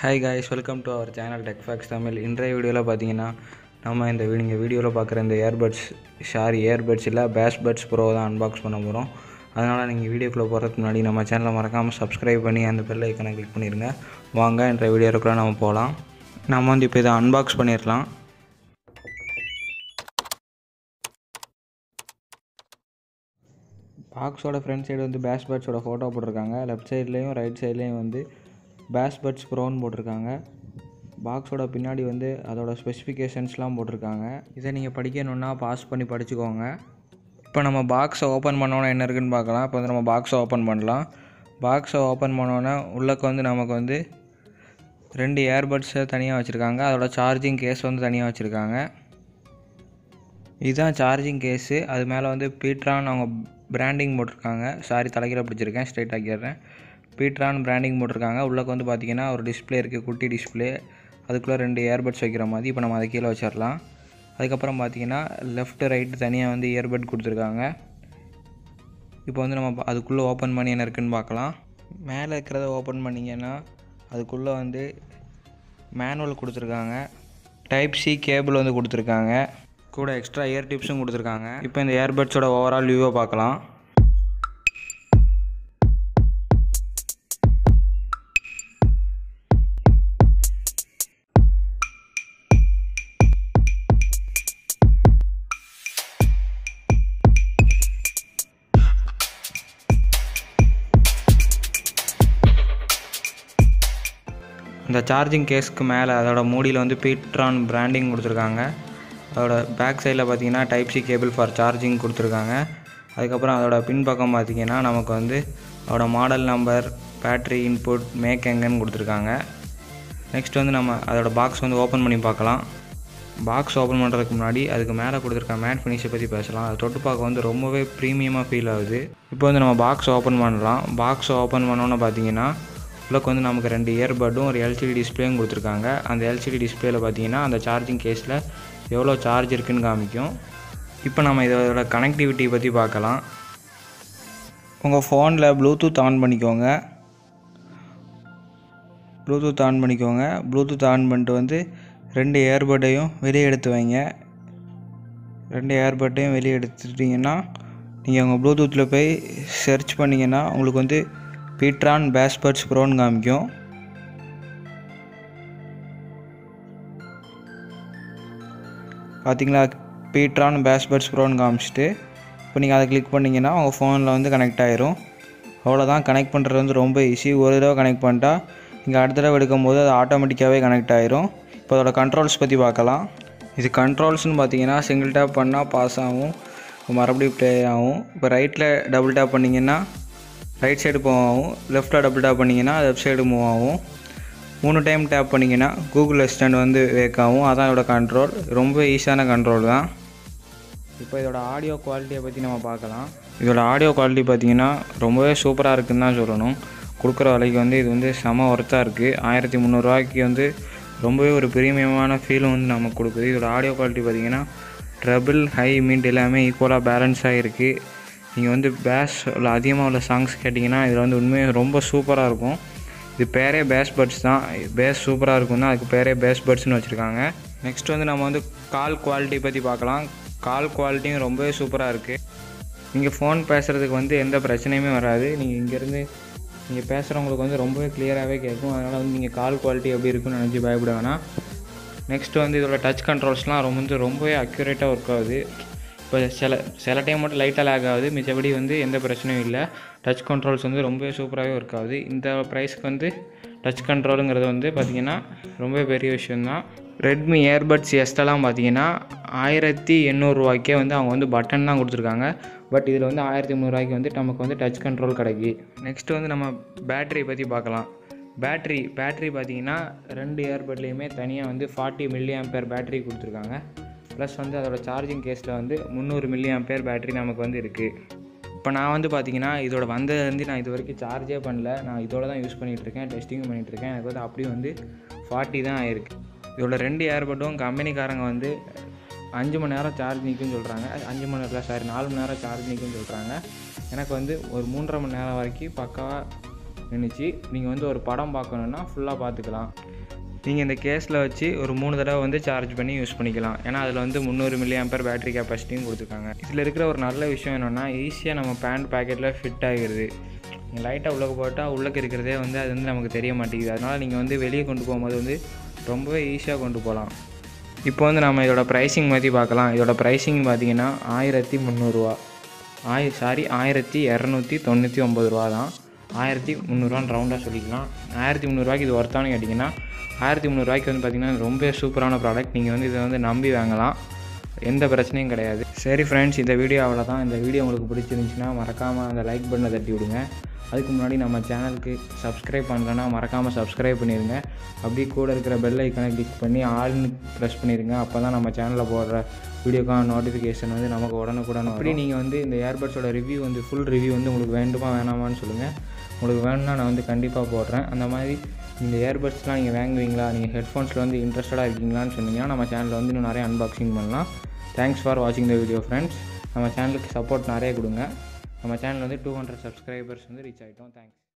hi guys welcome to our channel Techfacts Tamil இன்றைய வீடியோவில் பார்த்தீங்கன்னா நம்ம இந்த நீங்கள் வீடியோவில் பார்க்குற இந்த இயர்பட்ஸ் சாரி இயர்பட்ஸ் இல்லை பேஸ் பட்ஸ் ப்ரோ தான் அன்பாக்ஸ் பண்ண போகிறோம் அதனால் நீங்கள் வீடியோக்குள்ளே போகிறதுக்கு முன்னாடி நம்ம சேனலை மறக்காமல் சப்ஸ்கிரைப் பண்ணி அந்த பெல் ஐக்கனை கிளிக் பண்ணிடுங்க வாங்க இன்றைய வீடியோக்குள்ளே நம்ம போகலாம் நம்ம வந்து இப்போ இதை அன்பாக்ஸ் பண்ணிடலாம் பாக்ஸோட ஃப்ரண்ட் சைடு வந்து பேஸ் பட்ஸோட ஃபோட்டோ போட்டிருக்காங்க லெஃப்ட் சைட்லேயும் ரைட் சைட்லேயும் வந்து பேஸ் பட்ஸ் ப்ரோன்னு போட்டிருக்காங்க பாக்ஸோட பின்னாடி வந்து அதோட ஸ்பெசிஃபிகேஷன்ஸ்லாம் போட்டிருக்காங்க இதை நீங்கள் படிக்கணுன்னா பாஸ் பண்ணி படிச்சுக்கோங்க இப்போ நம்ம பாக்ஸை ஓப்பன் பண்ணோன்னே என்ன இருக்குன்னு பார்க்கலாம் இப்போ வந்து நம்ம பாக்ஸை ஓப்பன் பண்ணலாம் பாக்ஸை ஓப்பன் பண்ணோன்னே உள்ளக்க வந்து நமக்கு வந்து ரெண்டு இயர்பட்ஸை தனியாக வச்சுருக்காங்க அதோட சார்ஜிங் கேஸ் வந்து தனியாக வச்சுருக்காங்க இதுதான் சார்ஜிங் கேஸு அது மேலே வந்து பீட்ரான் அவங்க பிராண்டிங் போட்டிருக்காங்க சாரி தலைகீழ பிடிச்சிருக்கேன் ஸ்ட்ரைட் ஆக்கிடுறேன் பீட்ரான் பிராண்டிங் போட்டிருக்காங்க உள்ளக்கு வந்து பார்த்திங்கன்னா ஒரு டிஸ்பிளே இருக்குது குட்டி டிஸ்பிளே அதுக்குள்ளே ரெண்டு இயர்பட்ஸ் வைக்கிற மாதிரி இப்போ நம்ம அதை கீழே வச்சிடலாம் அதுக்கப்புறம் பார்த்தீங்கன்னா லெஃப்ட் ரைட்டு தனியாக வந்து இயர்பட் கொடுத்துருக்காங்க இப்போ வந்து நம்ம அதுக்குள்ளே ஓப்பன் பண்ணி என்ன இருக்குன்னு பார்க்கலாம் மேலே இருக்கிறத ஓப்பன் பண்ணிங்கன்னா அதுக்குள்ளே வந்து மேனுவல் கொடுத்துருக்காங்க டைப் சி கேபிள் வந்து கொடுத்துருக்காங்க கூட எக்ஸ்ட்ரா இயர் டிப்ஸும் கொடுத்துருக்காங்க இப்போ இந்த இயர்பட்ஸோட ஓவரால் வியூவை பார்க்கலாம் இந்த சார்ஜிங் கேஸ்க்கு மேலே அதோட மூடியில் வந்து பீட்ரான் பிராண்டிங் கொடுத்துருக்காங்க அதோட பேக் சைடில் பார்த்தீங்கன்னா type C cable for charging கொடுத்துருக்காங்க அதுக்கப்புறம் அதோட பின்பக்கம் பார்த்தீங்கன்னா நமக்கு வந்து அதோட model number battery input make எங்கன்னு கொடுத்துருக்காங்க நெக்ஸ்ட் வந்து நம்ம அதோட பாக்ஸ் வந்து ஓப்பன் பண்ணி பார்க்கலாம் பாக்ஸ் ஓப்பன் பண்ணுறதுக்கு முன்னாடி அதுக்கு மேலே கொடுத்துருக்க மேட் ஃபினிஷை பற்றி பேசலாம் அது தொட்டு பார்க்க வந்து ரொம்பவே ப்ரீமியமாக ஃபீல் ஆகுது இப்போ வந்து நம்ம பாக்ஸ் ஓப்பன் பண்ணலாம் பாக்ஸ் ஓப்பன் பண்ணோன்னு பார்த்தீங்கன்னா உள்ளக்கு வந்து நமக்கு ரெண்டு இயர்பட்டும் ஒரு எல்சிடி டிஸ்பிளேயும் கொடுத்துருக்காங்க அந்த எல்சிடி டிஸ்பிளேயில் பார்த்தீங்கன்னா அந்த சார்ஜிங் கேஸில் எவ்வளோ சார்ஜ் இருக்குன்னு காமிக்கும் இப்போ நம்ம இதோட கனெக்டிவிட்டி பற்றி பார்க்கலாம் உங்கள் ஃபோனில் ப்ளூடூத் ஆன் பண்ணிக்கோங்க ப்ளூடூத் ஆன் பண்ணிக்கோங்க ப்ளூடூத் ஆன் பண்ணிட்டு வந்து ரெண்டு ஏர்பட்டையும் வெளியே எடுத்து வைங்க ரெண்டு ஏர்பட்டையும் வெளியே எடுத்துட்டிங்கன்னா நீங்கள் உங்கள் ப்ளூடூத்தில் போய் சர்ச் பண்ணிங்கன்னா உங்களுக்கு வந்து பீட்ரான் பேஸ்பர்ட்ஸ் ப்ரோன்னு காமிக்கும் பார்த்தீங்களா பீட்ரான் பேஸ்பர்ட்ஸ் ப்ரோன்னு காமிச்சிட்டு இப்போ நீங்கள் அதை கிளிக் பண்ணிங்கன்னா உங்கள் ஃபோனில் வந்து கனெக்ட் ஆயிரும் அவ்வளோதான் கனெக்ட் பண்ணுறது வந்து ரொம்ப ஈஸி ஒரு தடவை கனெக்ட் பண்ணிட்டா நீங்கள் அடுத்த தடவை எடுக்கும்போது அது ஆட்டோமேட்டிக்காகவே கனெக்ட் ஆயிரும் இப்போ அதோட கண்ட்ரோல்ஸ் பற்றி பார்க்கலாம் இது கண்ட்ரோல்ஸ்னு பார்த்தீங்கன்னா சிங்கிள் டேப் பண்ணால் பாஸ் ஆகும் மறுபடியும் ப்ளே ஆகும் இப்போ ரைட்டில் டபுள் டேப் பண்ணிங்கன்னா ரைட் சைடு மூவ் ஆகும் லெஃப்ட்டில் டபுள் டேப் பண்ணிங்கன்னா லெஃப்ட் சைடு மூவ் ஆகும் மூணு டைம் டேப் பண்ணிங்கன்னா கூகுள் அசிஸ்டண்ட் வந்து வேக் ஆகும் அதான் இதோட கண்ட்ரோல் ரொம்ப ஈஸியான கண்ட்ரோல் தான் இப்போ இதோட ஆடியோ குவாலிட்டியை பற்றி நம்ம பார்க்கலாம் இதோட ஆடியோ குவாலிட்டி பார்த்திங்கன்னா ரொம்பவே சூப்பராக இருக்குன்னு தான் சொல்லணும் கொடுக்குற விலைக்கு வந்து இது வந்து செம ஒர்த்தாக இருக்குது ஆயிரத்தி முந்நூறுரூவாய்க்கு வந்து ரொம்பவே ஒரு பிரீமியமான ஃபீலும் வந்து நமக்கு கொடுக்குது இதோட ஆடியோ குவாலிட்டி பார்த்திங்கன்னா ட்ரபிள் ஹை மீட் எல்லாமே ஈக்குவலாக பேலன்ஸாக இருக்குது நீங்கள் வந்து பேஸ் உள்ள அதிகமாக உள்ள சாங்ஸ் கேட்டிங்கன்னா இதில் வந்து உண்மையாக ரொம்ப சூப்பராக இருக்கும் இது பேரே பேஸ் பட்ஸ் தான் பேஸ் சூப்பராக இருக்கும் தான் அதுக்கு பேரே பேஸ் பட்ஸ்னு வச்சுருக்காங்க நெக்ஸ்ட் வந்து நம்ம வந்து கால் குவாலிட்டி பற்றி பார்க்கலாம் கால் குவாலிட்டியும் ரொம்பவே சூப்பராக இருக்குது நீங்கள் ஃபோன் பேசுகிறதுக்கு வந்து எந்த பிரச்சனையுமே வராது நீங்கள் இங்கேருந்து நீங்கள் பேசுகிறவங்களுக்கு வந்து ரொம்பவே கிளியராகவே கேட்கும் அதனால் வந்து நீங்கள் கால் குவாலிட்டி எப்படி இருக்குன்னு நினச்சி பயப்பட வேணாம் நெக்ஸ்ட் வந்து இதோட டச் கண்ட்ரோல்ஸ்லாம் ரொம்ப வந்து ரொம்பவே அக்யூரேட்டாக ஒர்க் ஆகுது இப்போ சில சில டைம் மட்டும் லைட்டாக லேக் ஆகுது மிச்சபடி வந்து எந்த பிரச்சனையும் இல்லை டச் கண்ட்ரோல்ஸ் வந்து ரொம்பவே சூப்பராகவே ஒர்க் ஆகுது இந்த ப்ரைஸ்க்கு வந்து டச் கண்ட்ரோலுங்கிறது வந்து பார்த்திங்கன்னா ரொம்ப பெரிய விஷயந்தான் ரெட்மி ஏர்பட்ஸ் எஸ்டெல்லாம் பார்த்தீங்கன்னா ஆயிரத்தி எண்ணூறுரூவாய்க்கே வந்து அவங்க வந்து பட்டன் தான் கொடுத்துருக்காங்க பட் இதில் வந்து ஆயிரத்தி முந்நூறுவாய்க்கு வந்து நமக்கு வந்து டச் கண்ட்ரோல் கிடைக்கி நெக்ஸ்ட்டு வந்து நம்ம பேட்டரி பற்றி பார்க்கலாம் பேட்ரி பேட்ரி பார்த்தீங்கன்னா ரெண்டு இயர்பட்லேயுமே தனியாக வந்து ஃபார்ட்டி மில்லி ஆம்பேர் பேட்டரி கொடுத்துருக்காங்க ப்ளஸ் வந்து அதோட சார்ஜிங் கேஸில் வந்து முந்நூறு மில்லி ஆம்பேர் பேட்டரி நமக்கு வந்து இருக்குது இப்போ நான் வந்து பார்த்தீங்கன்னா இதோட வந்ததுலேருந்து நான் இது வரைக்கும் சார்ஜே பண்ணல நான் இதோட தான் யூஸ் பண்ணிகிட்ருக்கேன் டெஸ்டிங்கும் பண்ணிகிட்ருக்கேன் எனக்கு வந்து அப்படியும் வந்து ஃபார்ட்டி தான் ஆயிருக்கு இதோட ரெண்டு ஏர்பட்டும் கம்பெனிக்காரங்க வந்து அஞ்சு மணி நேரம் சார்ஜ் நிற்கும்னு சொல்கிறாங்க அஞ்சு மணி நேரம் சாரி நாலு மணி நேரம் சார்ஜ் நிற்கும்னு சொல்கிறாங்க எனக்கு வந்து ஒரு மூன்றரை மணி நேரம் வரைக்கும் பக்காவாக நின்றுச்சு நீங்கள் வந்து ஒரு படம் பார்க்கணுன்னா ஃபுல்லாக பார்த்துக்கலாம் நீங்கள் இந்த கேஸில் வச்சு ஒரு மூணு தடவை வந்து சார்ஜ் பண்ணி யூஸ் பண்ணிக்கலாம் ஏன்னா அதில் வந்து முந்நூறு மில்லி ஆம்பர் பேட்டரி கெப்பாசிட்டியும் கொடுத்துருக்காங்க இதில் இருக்கிற ஒரு நல்ல விஷயம் என்னென்னா ஈஸியாக நம்ம பேண்ட் பேக்கெட்டில் ஃபிட் ஆகிடுது நீங்கள் லைட்டாக உள்ளே போட்டால் உள்ளே இருக்கிறதே வந்து அது வந்து நமக்கு தெரிய மாட்டேங்குது அதனால் நீங்கள் வந்து வெளியே கொண்டு போகும்போது வந்து ரொம்பவே ஈஸியாக கொண்டு போகலாம் இப்போ வந்து நம்ம இதோட ப்ரைஸிங் பற்றி பார்க்கலாம் இதோட ப்ரைஸிங் பார்த்தீங்கன்னா ஆயிரத்தி முந்நூறுரூவா ஆயி சாரி ஆயிரத்தி இரநூத்தி தொண்ணூற்றி ஒம்பது ரூபா தான் ஆயிரத்தி முந்நூறுவான்னு ரவுண்டாக சொல்லிக்கலாம் ஆயிரத்தி முந்நூறுவாய்க்கு இது ஒர்த்தானு கேட்டிங்கன்னா ஆயிரத்தி முந்நூறுவாய்க்கு வந்து பார்த்திங்கன்னா ரொம்ப சூப்பரான ப்ராடக்ட் நீங்கள் வந்து இதை வந்து நம்பி வாங்கலாம் எந்த பிரச்சனையும் கிடையாது சரி ஃப்ரெண்ட்ஸ் இந்த வீடியோ அவ்வளோதான் இந்த வீடியோ உங்களுக்கு பிடிச்சிருந்துச்சுன்னா மறக்காமல் அந்த லைக் பட்டனை தட்டி விடுங்க அதுக்கு முன்னாடி நம்ம சேனலுக்கு சப்ஸ்கிரைப் பண்ணலன்னா மறக்காமல் சப்ஸ்கிரைப் பண்ணிடுங்க அப்படியே கூட இருக்கிற பெல் ஐக்கனை கிளிக் பண்ணி ஆல்னு ப்ரெஸ் பண்ணிடுங்க அப்போ தான் நம்ம சேனலில் போடுற வீடியோக்கான நோட்டிஃபிகேஷன் வந்து நமக்கு உடனுக்குடன் அப்படி நீங்கள் வந்து இந்த ஏர்பட்ஸோட ரிவ்யூ வந்து ஃபுல் ரிவ்யூ வந்து உங்களுக்கு வேண்டுமா வேணாமான்னு சொல்லுங்கள் உங்களுக்கு வேணும்னா நான் வந்து கண்டிப்பாக போடுறேன் அந்த மாதிரி இந்த ஏர்பட்ஸ்லாம் நீங்கள் வாங்குவீங்களா நீங்கள் ஹெட்ஃபோன்ஸில் வந்து இன்ட்ரெஸ்டடாக இருக்கீங்களான்னு சொன்னீங்கன்னா நம்ம சேனலில் வந்து இன்னும் நிறைய அன்பாக்சிங் பண்ணலாம் தேங்க்ஸ் ஃபார் வாட்சிங் த வீடியோ ஃப்ரெண்ட்ஸ் நம்ம சேனலுக்கு சப்போர்ட் நிறைய கொடுங்க நம்ம சேனல் வந்து டூ ஹண்ட்ரட் சப்ஸ்கிரைபர்ஸ் வந்து ரீச் ஆகிட்டோம் தேங்க்ஸ்